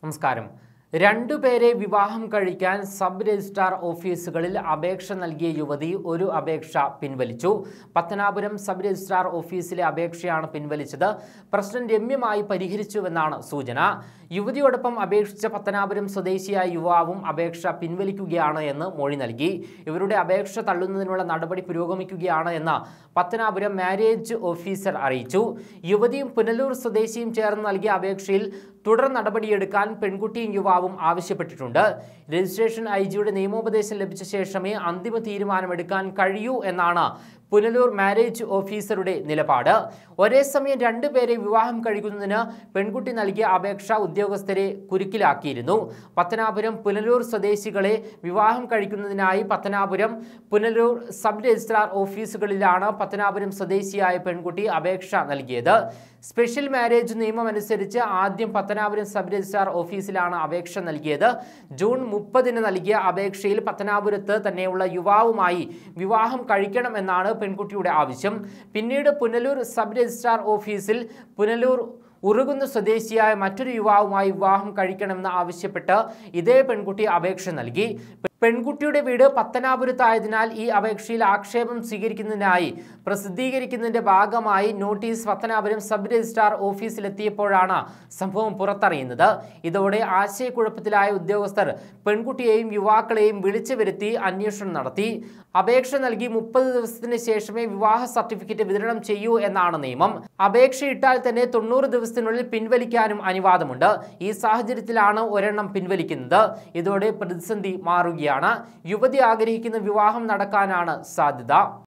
നമസ്കാരം രണ്ടുപേരെ വിവാഹം കഴിക്കാൻ സബ് രജിസ്ട്രാർ ഓഫീസുകളിൽ അപേക്ഷ നൽകിയ യുവതി ഒരു അപേക്ഷ പിൻവലിച്ചു പത്തനാപുരം സബ് രജിസ്ട്രാർ ഓഫീസിലെ അപേക്ഷയാണ് പിൻവലിച്ചത് പ്രശ്നം രമ്യമായി പരിഹരിച്ചുവെന്നാണ് സൂചന യുവതിയോടൊപ്പം അപേക്ഷിച്ച പത്തനാപുരം സ്വദേശിയായ യുവാവും അപേക്ഷ പിൻവലിക്കുകയാണ് എന്ന് മൊഴി നൽകി ഇവരുടെ അപേക്ഷ തള്ളുന്നതിനുള്ള നടപടി പുരോഗമിക്കുകയാണ് എന്ന് പത്തനാപുരം മാരേജ് ഓഫീസർ അറിയിച്ചു യുവതിയും പുനലൂർ സ്വദേശിയും ചേർന്ന് നൽകിയ അപേക്ഷയിൽ തുടർ നടപടിയെടുക്കാൻ പെൺകുട്ടിയും യുവാവും ആവശ്യപ്പെട്ടിട്ടുണ്ട് രജിസ്ട്രേഷൻ ഐ ജിയുടെ നിയമോപദേശം ലഭിച്ച ശേഷമേ അന്തിമ തീരുമാനമെടുക്കാൻ കഴിയൂ എന്നാണ് പുനലൂർ മാരേജ് ഓഫീസറുടെ നിലപാട് ഒരേ സമയം രണ്ടുപേരെ വിവാഹം കഴിക്കുന്നതിന് പെൺകുട്ടി നൽകിയ അപേക്ഷ ഉദ്യോഗസ്ഥരെ കുരുക്കിലാക്കിയിരുന്നു പത്തനാപുരം പുനലൂർ സ്വദേശികളെ വിവാഹം കഴിക്കുന്നതിനായി പത്തനാപുരം പുനലൂർ സബ് രജിസ്ട്രാർ ഓഫീസുകളിലാണ് പത്തനാപുരം സ്വദേശിയായ പെൺകുട്ടി അപേക്ഷ നൽകിയത് സ്പെഷ്യൽ മാരേജ് നിയമം അനുസരിച്ച് ആദ്യം പത്തനാപുരം സബ് രജിസ്ട്രാർ ഓഫീസിലാണ് അപേക്ഷ നൽകിയത് ജൂൺ മുപ്പതിന് നൽകിയ അപേക്ഷയിൽ പത്തനാപുരത്ത് തന്നെയുള്ള യുവാവുമായി വിവാഹം കഴിക്കണം എന്നാണ് പെൺകുട്ടിയുടെ ആവശ്യം പിന്നീട് പുനലൂർ സബ് രജിസ്ട്രാർ ഓഫീസിൽ പുനലൂർ ഉറുകുന്ന സ്വദേശിയായ മറ്റൊരു യുവാവുമായി വിവാഹം കഴിക്കണമെന്ന് ആവശ്യപ്പെട്ട് ഇതേ പെൺകുട്ടി അപേക്ഷ നൽകി പെൺകുട്ടിയുടെ വീട് പത്തനാപുരത്തായതിനാൽ ഈ അപേക്ഷയിൽ ആക്ഷേപം സ്വീകരിക്കുന്നതിനായി പ്രസിദ്ധീകരിക്കുന്നതിന്റെ ഭാഗമായി നോട്ടീസ് പത്തനാപുരം സബ് രജിസ്ട്രാർ ഓഫീസിലെത്തിയപ്പോഴാണ് സംഭവം പുറത്തറിയുന്നത് ഇതോടെ ആശയക്കുഴപ്പത്തിലായ ഉദ്യോഗസ്ഥർ പെൺകുട്ടിയെയും യുവാക്കളെയും വിളിച്ചു വരുത്തി അന്വേഷണം നടത്തി അപേക്ഷ നൽകി മുപ്പത് ദിവസത്തിന് ശേഷമേ വിവാഹ സർട്ടിഫിക്കറ്റ് വിതരണം ചെയ്യൂ എന്നാണ് നിയമം അപേക്ഷ ഇട്ടാൽ തന്നെ തൊണ്ണൂറ് ദിവസത്തിനുള്ളിൽ പിൻവലിക്കാനും അനുവാദമുണ്ട് ഈ സാഹചര്യത്തിലാണ് ഒരെണ്ണം പിൻവലിക്കുന്നത് ഇതോടെ പ്രതിസന്ധി മാറുകയാണ് യുവതി ആഗ്രഹിക്കുന്ന വിവാഹം നടക്കാനാണ് സാധ്യത